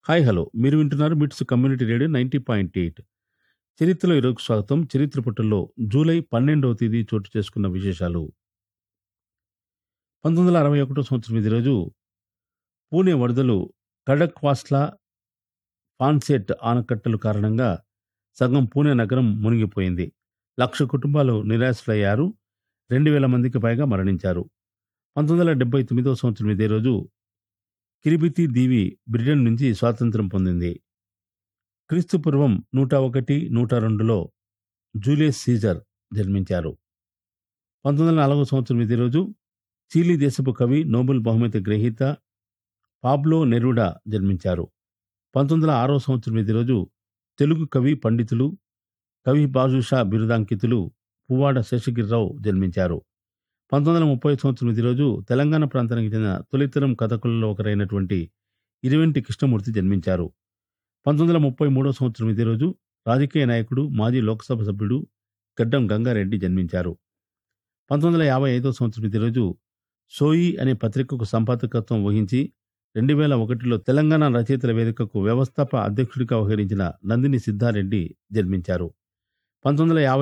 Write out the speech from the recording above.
hi hello మీరు వింటున్నారు MITS community radio ninety point eight చరిత్రలో ఈరోజు స్వాగతం చరిత్ర పుటల్లో జూలై పన్నెండవ తేదీ చోటు చేసుకున్న విశేషాలు పంతొమ్మిది వందల అరవై ఒకటో సంవత్సరం ఇది రోజు పూణే వరదలు కడక్వాస్లా ఫాన్సెట్ ఆనకట్టలు కారణంగా సగం పూణే నగరం మునిగిపోయింది లక్ష కుటుంబాలు నిరాశలయ్యారు రెండు వేల మందికి పైగా మరణించారు పంతొమ్మిది వందల డెబ్బై తొమ్మిదవ సంవత్సరం ఇదే రోజు కిరిబితి దీవి బ్రిటన్ నుంచి స్వాతంత్రం పొందింది క్రీస్తు పూర్వం నూట ఒకటి నూట రెండులో జూలియస్ సీజర్ జన్మించారు పంతొమ్మిది వందల నాలుగవ సంవత్సరం ఇదే రోజు చీలీ దేశపు కవి నోబెల్ బహుమతి గ్రహీత పాబ్లో నెరూడా జన్మించారు పంతొమ్మిది వందల ఆరో సంవత్సరం ఇదే రోజు తెలుగు కవి పండితులు కవి బాజుషా బిరుదాంకితులు పువ్వాడ శేషగిరిరావు జన్మించారు పంతొమ్మిది వందల ముప్పై సంవత్సరం ఇది రోజు తెలంగాణ ప్రాంతానికి చెందిన తొలితరం కథకులలో ఒకరైనటువంటి ఇరువెంటి కృష్ణమూర్తి జన్మించారు పంతొమ్మిది వందల ముప్పై మూడో సంవత్సరం ఇదే రోజు రాజకీయ నాయకుడు మాజీ లోక్సభ సభ్యుడు గడ్డం గంగారెడ్డి జన్మించారు పంతొమ్మిది వందల యాభై ఐదో సంవత్సరం ఇదే రోజు సోయి అనే పత్రికకు సంపాదకత్వం వహించి రెండు వేల ఒకటిలో తెలంగాణ రచయితల వేదికకు వ్యవస్థాప అధ్యక్షుడిగా వ్యవహరించిన నందిని సిద్ధారెడ్డి జన్మించారు పంతొమ్మిది వందల యాభై